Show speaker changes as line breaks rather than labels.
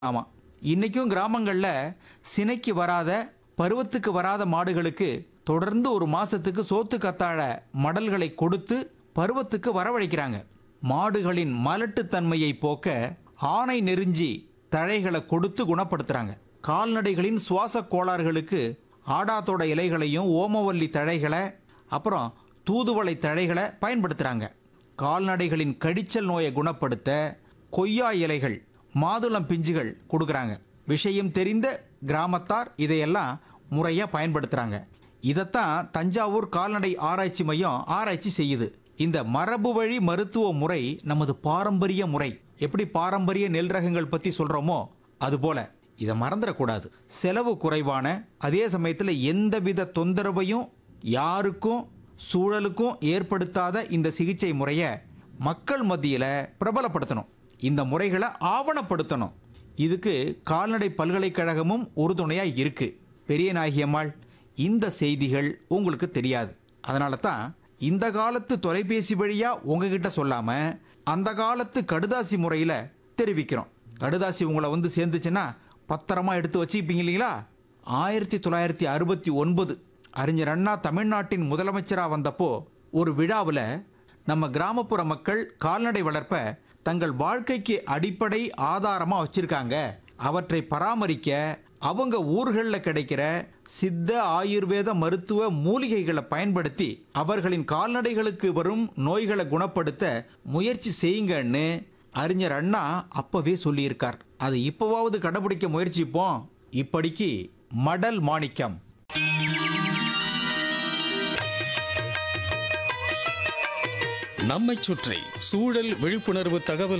ஆமாம் இன்னைக்கும் கிராமங்களில் சினைக்கு வராத பருவத்துக்கு வராத மாடுகளுக்கு தொடர்ந்து ஒரு மாசத்துக்கு சோத்து கத்தாழ மடல்களை கொடுத்து பருவத்துக்கு வரவழைக்கிறாங்க மாடுகளின் மலட்டுத்தன்மையை போக்க ஆணை நெருஞ்சி தழைகளை கொடுத்து குணப்படுத்துறாங்க கால்நடைகளின் சுவாச கோளாறுகளுக்கு ஆடாத்தோட இலைகளையும் ஓமவல்லி தழைகளை அப்புறம் தூதுவளை தழைகளை பயன்படுத்துகிறாங்க கால்நடைகளின் கடிச்சல் நோயை குணப்படுத்த கொய்யா இலைகள் மாதுளம் பிஞ்சுகள் கொடுக்குறாங்க விஷயம் தெரிந்த கிராமத்தார் இதையெல்லாம் முறையாக பயன்படுத்துகிறாங்க இதைத்தான் தஞ்சாவூர் கால்நடை ஆராய்ச்சி மையம் ஆராய்ச்சி செய்யுது இந்த மரபு வழி மருத்துவ முறை நமது பாரம்பரிய முறை எப்படி பாரம்பரிய நெல் ரகங்கள் பற்றி சொல்கிறோமோ அதுபோல இதை மறந்துடக்கூடாது செலவு குறைவான அதே சமயத்தில் எந்தவித தொந்தரவையும் யாருக்கும் சூழலுக்கும் ஏற்படுத்தாத இந்த சிகிச்சை முறையை மக்கள் மத்தியில் பிரபலப்படுத்தணும் இந்த முறைகளை ஆவணப்படுத்தணும் இதுக்கு கால்நடை பல்கலைக்கழகமும் உறுதுணையாக இருக்கு பெரிய நாயகியம்மாள் இந்த செய்திகள் உங்களுக்கு தெரியாது அதனால தான் இந்த காலத்து தொலைபேசி வழியாக உங்ககிட்ட சொல்லாமல் அந்த காலத்து கடுதாசி முறையில் தெரிவிக்கிறோம் கடுதாசி உங்களை வந்து சேர்ந்துச்சுன்னா பத்திரமா எடுத்து வச்சுப்பீங்க இல்லைங்களா ஆயிரத்தி தொள்ளாயிரத்தி அறுபத்தி ஒன்பது அறிஞர் அண்ணா தமிழ்நாட்டின் முதலமைச்சராக வந்தப்போ ஒரு விழாவில் நம்ம கிராமப்புற மக்கள் கால்நடை வளர்ப்ப தங்கள் வாழ்க்கைக்கு அடிப்படை ஆதாரமாக வச்சிருக்காங்க அவற்றை பராமரிக்க அவங்க ஊர்களில் கிடைக்கிற சித்த ஆயுர்வேத மருத்துவ மூலிகைகளை பயன்படுத்தி அவர்களின் கால்நடைகளுக்கு வரும் நோய்களை குணப்படுத்த முயற்சி செய்யுங்கன்னு அறிஞர் அண்ணா அப்பவே சொல்லியிருக்கார் அதை இப்போவாவது கடைபிடிக்க முயற்சிப்போம் இப்படிக்கு மடல் மாணிக்கம்
நம்மைச் சுற்றி சூழல் விழிப்புணர்வு தகவல்